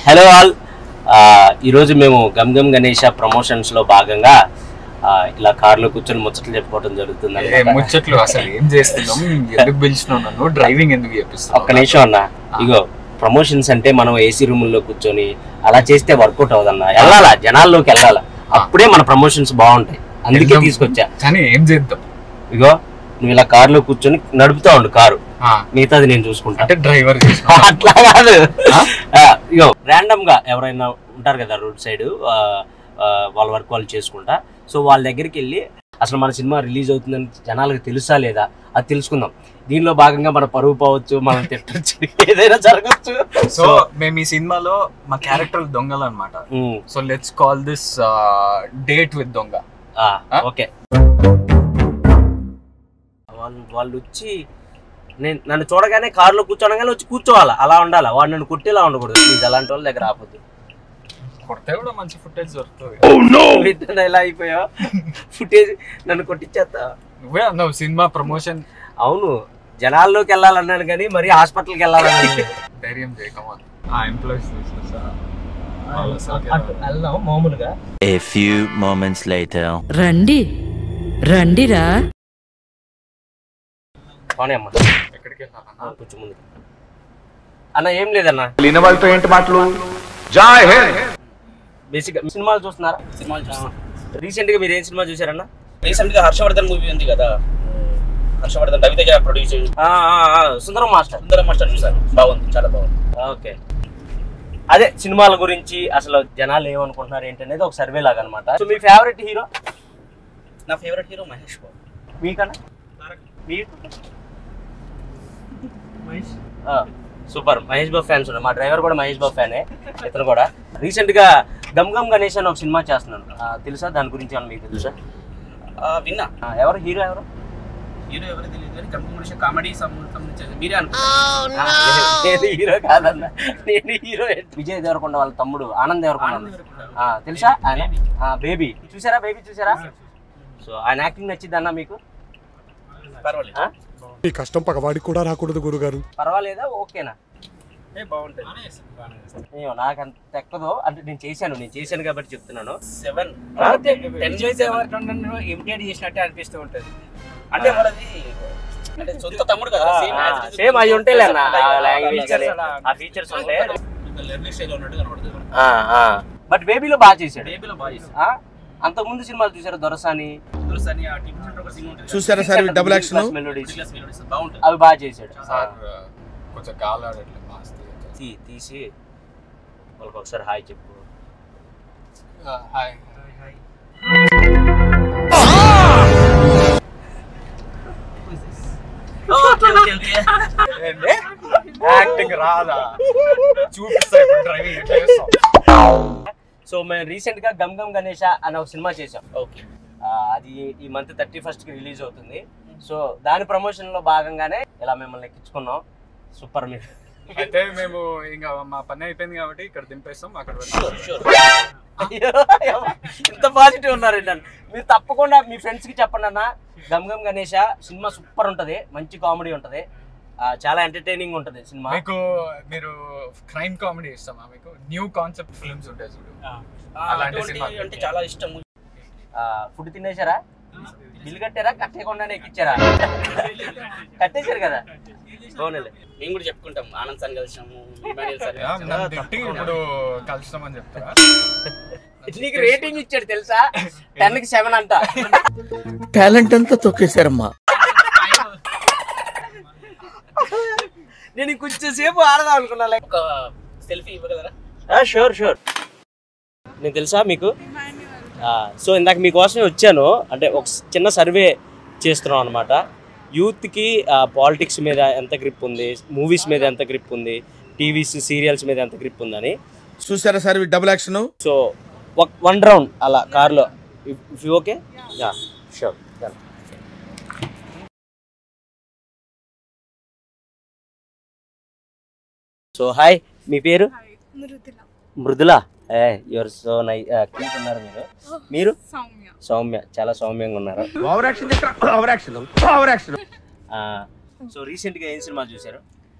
Hello all ఈరోజు మేము gum Gam Ganesha ప్రమోషన్స్లో భాగంగా ఆ, ఇలా కార్లో కూర్చొని ముచ్చట్లు చెప్పుకోవడం జరుగుతుంది ఏ ముచ్చట్లు అసలు ఏం చేస్తున్నాం ఎందుకు పిలిచినావు నన్ను డ్రైవింగ్ ఎందుకు చేపిస్తున్నావు ఒక్క నిమిషం అన్న ఇగో ప్రమోషన్స్ అంటే మనం ఏసీ రూముల్లో కూర్చొని అలా చేస్తే వర్కౌట్ అవ్వదన్న వెళ్ళాలా జనాల్లోకి వెళ్ళాలా అప్పుడే మన ప్రమోషన్స్ బాగుంటాయి అందుకే వెళ్దాం. తీసుకొచ్చా కానీ ఏం చేద్దాం ఇగో నువ్వు ఇలా కార్లో కూర్చొని నడుపుతా ఉండు కారు ఆ, మిగతాది నేను చూసుకుంటా అంటే డ్రైవర్ అట్లా కాదు ఆ, ఇగో ర్యాండమ్ గా ఎవరైనా ఉంటారు కదా రోడ్ సైడ్ వాళ్ళ వర్క్ వాళ్ళు చేసుకుంటా సో వాళ్ళ దగ్గరికి వెళ్ళి అసలు మన సినిమా రిలీజ్ అవుతుందని జనాలకు తెలుసా లేదా అది తెలుసుకుందాం దీనిలో భాగంగా మన పరువు పోవచ్చు మనం తిట్టచ్చు ఏదైనా జరగచ్చు సో మేము ఈ సినిమాలో మా క్యారెక్టర్ దొంగలు అనమాట um, so let's call this date with దొంగ ఆ, ఆ? ఓకే వాళ్ళు వాళ్ళు వచ్చి నేను నన్ను చూడగానే కారులో కూర్చోనగానే వచ్చి కూర్చోవాలా అలా ఉండాలా వాడు నన్ను కుట్టేలా ఉండకూడదు ప్లీజ్ అలాంటి వాళ్ళ దగ్గర ఆపొద్దు కొడితే కూడా మంచి ఫుటేజ్ దొరుకుతుంది వింటున్నా ఎలా అయిపోయావు ఫుటేజ్ నన్ను కొట్టించేస్తా నువ్వే అన్నావు సినిమా ప్రమోషన్ అవును జనాల్లోకి వెళ్ళాలన్నాను కానీ మరి హాస్పిటల్కి వెళ్ళాలన్నాను ధైర్యం చేయకమా ఆ ఎంప్లాయీస్ చూసా వెళ్దాం మామూలుగా A few moments later. రండి రండిరా పోనీ అమ్మ ఎక్కడికి వెళ్ళాలన్నా కొంచెం ముందు అన్న ఏం లేదన్న లేని వాళ్ళతో ఏంటి మాటలు జై హింద్ బేసిక్ సినిమాలు చూస్తున్నారా సినిమాలు చూస్తాం రీసెంట్ గా మీరు ఏం సినిమా చూసారన్న రీసెంట్ గా హర్షవర్ధన్ మూవీ ఉంది కదా హర్షవర్ధన్ రవితేజ ప్రొడ్యూస్ ఆ, ఆ, ఆ, సుందరం మాస్టర్ సుందర మాస్టర్ చూసాను బాగుంది చాలా బాగుంది ఓకే అదే సినిమాల గురించి అసలు జనాలు ఏమనుకుంటున్నారు ఏంటనేది ఒక సర్వే లాగా అనమాట సో మీ ఫేవరెట్ హీరో నా ఫేవరెట్ హీరో మహేష్ బాబు మీకన్నా మీకు సూపర్ మహేష్ బాబు ఫ్యాన్స్ ఉన్నారు మా డ్రైవర్ కూడా మహేష్ బాబు ఫ్యానే ఇతను కూడా రీసెంట్ గా గమ్ గమ్ గణేష్ అని ఒక సినిమా చేస్తున్నాను ఆ, తెలుసా దాని గురించి ఏమన్నా మీకు తెలుసా ఆ, విన్నా ఆ, ఎవరు హీరో ఎవరు హీరో ఎవరు తెలియదు కానీ కంపెనీ కామెడీ సంబంధించి మీరే అనుకో ఆ, నేను హీరో కాదన్న నేను హీరో విజయ్ దేవరకొండ వాళ్ళ తమ్ముడు ఆనంద్ దేవరకొండ ఆ, తెలుసా ఆయన బేబీ చూసారా బేబీ చూసారా సో ఆయన యాక్టింగ్ నచ్చింది అన్న మీకు పర్వాలేదు ఆ? ఈ కష్టం పగవాడికి కూడా రాకూడదు గురుగారు పర్వాలేదా ఓకేనా ఏ, బాగుంటుంది ఏమో నాకు అంత ఎక్కదో అంటే నేను చేశాను నేను చేశాను కాబట్టి చెప్తున్నాను సెవెన్ ఆ? టెన్ ఇమిటేట్ చేసినట్టే అనిపిస్తూ ఉంటది అంటే మనది అంటే సొంత తమ్ముడు కదా సేమ్ సేమ్ అవి ఉంటాయి అన్న లాంగ్వేజ్ కానీ ఆ ఫీచర్స్ ఉంటాయి లెర్నింగ్ స్టైల్ ఉన్నట్టు కనబడుతుంది బట్ బేబీలో బాగా చేశాడు బేబీలో బాగా చేశారు ఆ? అంతకుముందు సినిమాలు చూసారు దొరసాని దురసాని ఆ టీవీ సెంటర్ ఒక సినిమా ఉంటుంది చూసారా సార్ ఈ double action melodies Ridiculous Melodies. బాగుంటుంది అవి బాగా చేశాడు సార్ కొంచెం గాలి ఆడట్లేదు మాస్తి తీ తీసి వాళ్ళకి ఒకసారి హాయ్ చెప్పు hi okay okay okay acting రాదా చూపిస్తా ఇప్పుడు డ్రైవింగ్ ఎట్లా చేస్తాం సో మేము రీసెంట్ గా గమ్ గమ్ గణేష అనే ఒక సినిమా చేసాం ఓకే ఆ, అది ఈ మంత్ థర్టీ ఫస్ట్ కి రిలీజ్ అవుతుంది సో దాని ప్రమోషన్ లో భాగంగానే ఇలా మిమ్మల్ని ఎక్కించుకున్నాం సూపర్ మీరు అయితే మేము ఇంకా మా పని అయిపోయింది కాబట్టి ఇక్కడ దింపేస్తాం అక్కడ షూర్ షూర్ అయ్యో, ఇంత పాజిటివ్ ఉన్నారు నన్ను మీరు తప్పకుండా మీ ఫ్రెండ్స్ కి చెప్పండి అన్న గమ్ గమ్ గణేష సినిమా సూపర్ ఉంటది మంచి కామెడీ ఉంటది ఆ, చాలా ఎంటర్టైనింగ్ ఉంటది సినిమా మీకు మీరు క్రైమ్ కామెడీ ఇస్తామా మీకు న్యూ కాన్సెప్ట్ ఫిల్మ్స్ ఉంటాయి చూడు అలాంటి అటువంటి సినిమా అంటే చాలా ఇష్టం ఫుడ్ తినేశారా బిల్లు కట్టారా కట్టేయకుండానే ఎక్కిచ్చారా కట్టేశారు కదా పోనీలే మేము కూడా చెప్పుకుంటాం ఆనంద్ సార్ కలిసాము ఇమానుయల్ సార్ యా, నన్ను తిట్టి ఇప్పుడు కలుస్తామని చెప్తారా నీకు రేటింగ్ ఇచ్చాడు తెలుసా టెన్ కి సెవెన్ అంట టాలెంట్ అంతా తొక్కేశారమ్మా నేను కొంచెం సేపు ఆడదాం అనుకున్నా లైక్ ఒక సెల్ఫీ ఇవ్వగలరా షూర్ షూర్ నేను తెలుసా మీకు సో ఇందాక మీకోసమే వచ్చాను అంటే ఒక చిన్న సర్వే చేస్తున్నాం అనమాట యూత్కి పాలిటిక్స్ మీద ఎంత గ్రిప్ ఉంది మూవీస్ మీద ఎంత గ్రిప్ ఉంది టీవీస్ సీరియల్స్ మీద ఎంత గ్రిప్ ఉందని చూసారా సార్ ఈ double action so one round అలా కార్లో if you okay yeah sure so hi మీ పేరు మృదుల మృదుల ఏ యువర్ సో నై క్యూట్ ఉన్నారు మీరు మీరు సౌమ్య సౌమ్య చాలా సౌమ్యంగా ఉన్నారు over action over action over action so recent గా ఏం సినిమా చూసారు ఆ,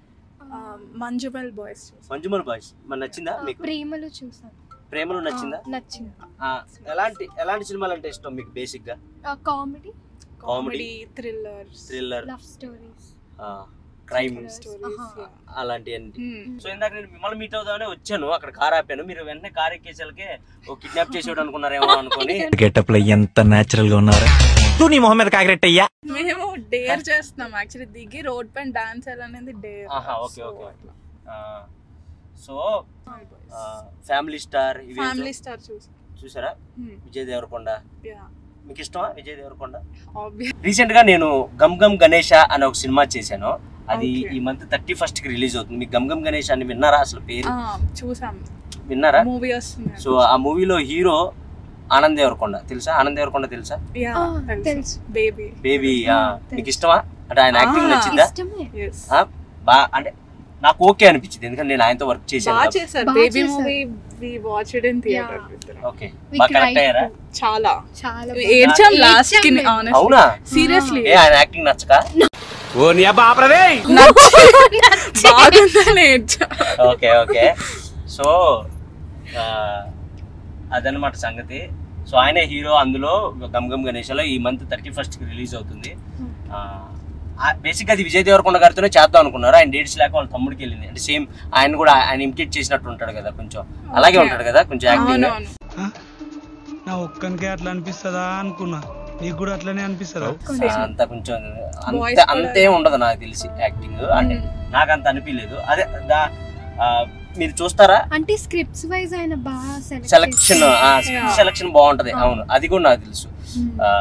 మంజుమల్ బాయ్స్ మంజుమల్ బాయ్స్ మరి నచ్చిందా మీకు ప్రేమలు చూసాను ప్రేమలో నచ్చిందా నచ్చింది ఆ, ఎలాంటి ఎలాంటి సినిమాలు అంటే ఇష్టం మీకు బేసిక్ గా comedy comedy thrillers thriller love stories crime stories అలాంటివన్నీ సో ఇందాక నేను మిమ్మల్ని మీట్ అవుదామని వచ్చాను అక్కడ కార్ ఆపాను మీరు వెంటనే కార్ ఎక్కేసరికి ఓ కిడ్నాప్ చేసేవాడు అనుకున్నారేమో అనుకొని గెటప్ లో ఎంత నేచురల్ గా ఉన్నారా తూ నీ మొహం మీద కాకిరెట్టయ్యా మేము డేర్ చేస్తున్నాం యాక్చువల్లీ దిగి రోడ్ పైన డాన్స్ చేయాలనేది డేర్ ఆహా okay okay so family star ఇవి ఫ్యామిలీ స్టార్ చూసి చూసారా విజయ్ దేవరకొండ మీకు ఇష్టమా విజయ్ దేవరకొండ ఆబ్వియస్ రీసెంట్ గా నేను గమ్ గమ్ గణేష అనే ఒక సినిమా చేశాను అది Okay. ఈ మంత్ థర్టీ ఫస్ట్ కి రిలీజ్ అవుతుంది మీకు గమ్ గమ్ గణేష్ అని విన్నారా అసలు పేరు చూసాం విన్నారా మూవీ వస్తుంది సో ఆ మూవీలో హీరో ఆనంద్ దేవరకొండ తెలుసా ఆనంద్ దేవరకొండ తెలుసా యా తెలుసు. తెలుసు బేబీ బేబీ తెలుసు. మీకు ఇష్టమా అంటే ఆయన యాక్టింగ్ Ah. నచ్చిందా ఇష్టమే ఎస్ ఆ, బా అంటే నాకు ఓకే అనిపించింది ఎందుకంటే నేను ఆయనతో వర్క్ చేశాను బాగా కాబట్టి. చేశారు బాగా బేబీ చేశారు. Movie we watch it in theatre okay We బాగా కరెక్ట్ cried అయ్యారా too. చాలా చాలా ఏడ్చాం బాగా. లాస్ట్ కి ఏడ్చాం మేము. ఆనెస్ట్ అవునా సీరియస్లీ ఏ ఆయన యాక్టింగ్ నచ్చక ఓ నీ అబ్బా ఆపరదే బాగుందని ఏడ్చా ఓకే ఓకే సో ఆ, అదనమాట సంగతి సో ఆయనే హీరో అందులో గమ్ గమ్ గణేష్లో ఈ మంత్ థర్టీ ఫస్ట్ కి రిలీజ్ అవుతుంది బేసిక్ అది విజయ్ దేవరకొండ గారితోనే చేద్దాం అనుకున్నారు ఆయన డేట్స్ లేక వాళ్ళ తమ్ముడికి వెళ్ళింది అంటే సేమ్ ఆయన కూడా ఆయన ఇమిటేట్ చేసినట్టు ఉంటాడు కదా కొంచెం అలాగే Okay. ఉంటాడు కదా కొంచెం యాక్టింగ్ అవునవును నా ఒక్కనికే అట్లా అనిపిస్తుందా అనుకున్నా నీకు కూడా అట్లనే అనిపిస్తుందా అంత కొంచెం Voice అంతే కూడా- అంతే ఉండదు నాకు తెలిసి యాక్టింగ్ అంటే నాకు అంత అనిపించలేదు అదే దా- ఆ, మీరు చూస్తారా అంటే స్క్రిప్ట్స్ వైజ్ ఆయన బాగా సెలెక్ట్ సెలక్షన్ Yeah. సెలక్షన్ బాగుంటది అవును అది కూడా నాకు తెలుసు ఆ,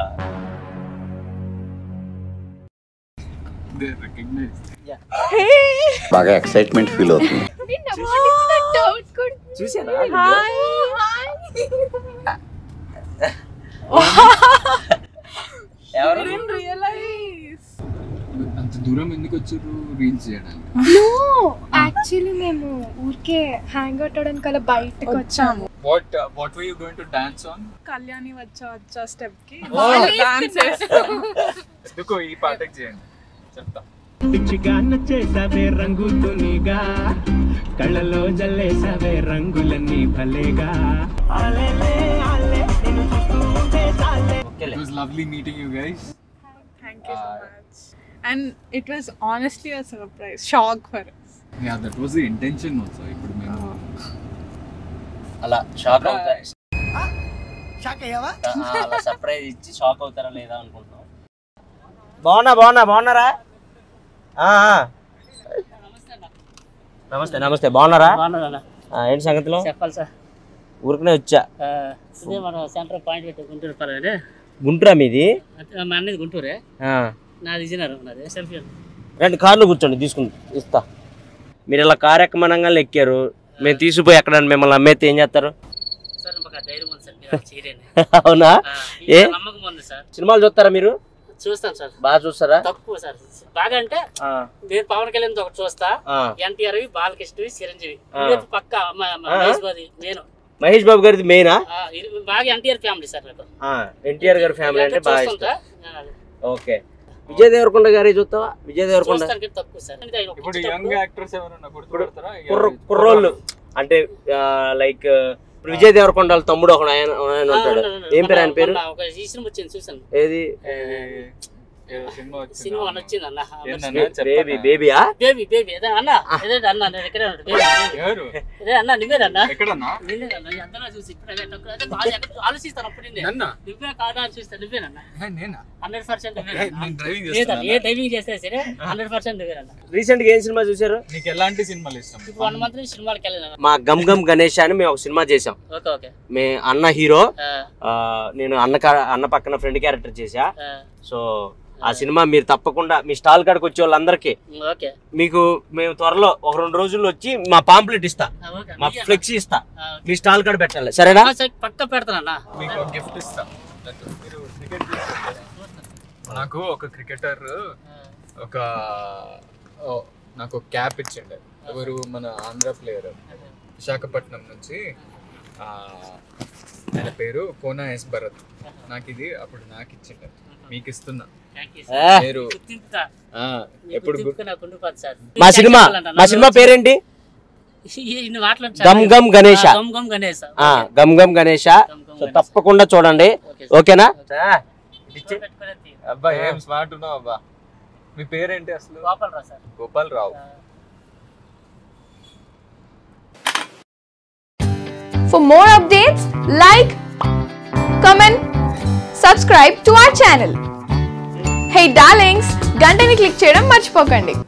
దే రికగ్నైజ్ బాగా ఎక్సైట్మెంట్ ఫీల్ అవుతుంది డౌట్ కూడా చూసారా ఎవరు రియలైజ్ అంత దూరం ఎందుకు వచ్చారు రీల్స్ చేయడానికి నో యాక్చువల్లీ మేము ఊరికే హ్యాంగ్ అవుట్ అవడానికి అలా బయటకు వచ్చాము వచ్చాము what what were you going to dance on Kalyani వచ్చా వచ్చా స్టెప్ కి Oh. డాన్స్ చేస్తాం ఎందుకో ఈ పాటకి చేయండి చెప్తా పిచ్చిగాన్న చేసావే రంగుతునిగా కళ్ళలో జల్లేసావే రంగులన్నీ భలేగా ఓకేలే it was lovely meeting you guys thank you so much and it was honestly a surprise shock for yeah that was the intention also ఇప్పుడు మేము అలా షాక్ అవుతారు ఆ, అలా సర్ప్రైజ్ ఇచ్చి షాక్ అవుతారా లేదా అనుకుంటున్నాం బాగున్నా బాగున్నా బాగున్నారా ఆ, ఆ. నమస్తే నమస్తే బాగున్నారా ఆ, ఏంటి సంగతిలో చెప్పాలి సార్ ఊరికనే వచ్చా ఇదే మన సెంటర్ పాయింట్ పెట్టి గుంటూరు పర్వాలేదు గుంటురా మీది మా అన్నది గుంటూరే ఆ. నాది విజయనగరం నాది సెల్ఫీ రండి కార్లో కూర్చోండి తీసుకుని ఇస్తా మీరు ఇలా కారు ఎక్కమనంగా ఎక్కారు మేము తీసుకుపోయి ఎక్కడ మిమ్మల్ని అమ్మేస్తే ఏం చేస్తారు సార్ మాకు ఆ ధైర్యం ఉంది సార్ మీరు చేయలేని అవునా ఏ నమ్మకం ఉంది సార్ సినిమాలు చూస్తారా మీరు చూస్తాం సార్ బాగా చూస్తారా తక్కువ సార్ బాగా అంటే ఆ, నేను పవన్ కళ్యాణ్ ఒకటి చూస్తా ఆ. ఎన్టీఆర్ బాలకృష్ణవి చిరంజీవి ఆ. ఇవైపు పక్క మ- మ- ఆ. మహేష్ బాబు నేను మహేష్ బాబు గారిది మెయినా ఆ, ఇది బాగా ఎన్టీఆర్ ఫ్యామిలీ సార్ నాకు ఎన్టీఆర్ గారి ఫ్యామిలీ అంటే బాగా చూస్తుంటా ఇష్టం ఓకే విజయ్ దేవరకొండ గారి చూస్తావా విజయ్ దేవరకొండ చూస్తానికి తక్కువ సార్ అంటే ఆయన ఒక ఇప్పుడు ఇచ్చేటప్పుడు యంగ్ యాక్టర్స్ ఎవరైనా గుర్తుపడతారా కుర్ర కుర్రోళ్ళు అంటే లైక్ ఇప్పుడు విజయ్ దేవరకొండ వాళ్ళ తమ్ముడు ఒక ఆయన ఆయన ఆ, ఉంటాడు ఉన్నాడు, ఉన్నాడు. ఏం పేరు ఆయన మొన్న- పేరు మొన్న ఒక ఈ సినిమా వచ్చింది చూసాను ఏది ఏదో సినిమా వచ్చింది సినిమా అని వచ్చింది అన్న ఏందన్నా బేబీ చెప్పనా? బేబీయా బేబీ బేబీ అదే అన్న అదే అన్న నేను ఎక్కడే ఉన్నాడు బేబీ బేబీ ఎవరు అదే అన్న నువ్వేనన్నా ఎక్కడన్నా నువ్వేనన్నా ఎంతనా చూసి ఇప్పుడు అదే తక్కువ అదే బాగా ఎక్కడ ఆలోచిస్తాను అప్పుడు నేను. నన్నా నువ్వే కాదా అని చూస్తా నువ్వేనన్నా ఏ, నేనా హండ్రెడ్ పర్సెంట్ ఏ, నేను డ్రైవింగ్ లేదా చేస్తాను ఏ డ్రైవింగ్ చేస్తే సరే హండ్రెడ్ పర్సెంట్ నువ్వేనన్నా రీసెంట్ గా ఏం సినిమా చూసారు నీకు ఎలాంటి సినిమాలు ఇష్టం ఇప్పుడు వన్ మంత్ నుంచి సినిమాకి వెళ్ళినా మా గమ్ గమ్ గణేష్ అని మేము ఒక సినిమా చేసాం ఓకే ఓకే మే అన్న హీరో ఆ, ఆ, నేను అన్న కా- అన్న పక్కన ఫ్రెండ్ క్యారెక్టర్ చేసా ఆ, సో ఆ సినిమా మీరు తప్పకుండా మీ స్టాల్ కాడికి వచ్చే వాళ్ళందరికీ ఓకే మీకు మేము త్వరలో ఒక రెండు రోజుల్లో వచ్చి మా పాంప్లెట్ ఇస్తా ఆ, ఓకే మా నీకేనా? ఫ్లెక్సీ ఇస్తా ఆ, మీ స్టాల్ కాడ పెట్టాలి సరేనా ఆ, సరే, పక్క పెడతానన్నా మీకు ఒక గిఫ్ట్ ఇస్తా దట్టు మీరు క్రికెట్ చూస్తారు కదా. నాకు ఒక క్రికెటర్ ఒక ఓ, నాకు ఒక క్యాప్ ఇచ్చిండే ఎవరు మన ఆంధ్ర ప్లేయర్ విశాఖపట్నం నుంచి ఆ, ఆయన పేరు కోనా ఎస్ భరత్ నాకు ఇది అప్పుడు నాకు ఇచ్చిండు మీకు ఇస్తున్నా ఏ. మీరు గుర్తింపుగా ఆ, ఎప్పుడు గుర్తు గుర్తింపుగా నాకు ఉండిపోతుంది సార్ మా సినిమా మా సినిమా పేరేంటి ఇన్ని మాటలు గమ్ గమ్ గణేష గమ్ గమ్ గణేష్ ఆ, గమ్ గమ్ గణేష సో తప్పకుండా చూడండి ఓకేనా అబ్బా ఏం స్మార్ట్ ఉన్నావు అబ్బా మీ పేరేంటి అసలు Gopal Rao sir Gopal Rao For more updates, like, comment, subscribe to our channel. Hey darlings, గంటని click చేయడం మర్చిపోకండి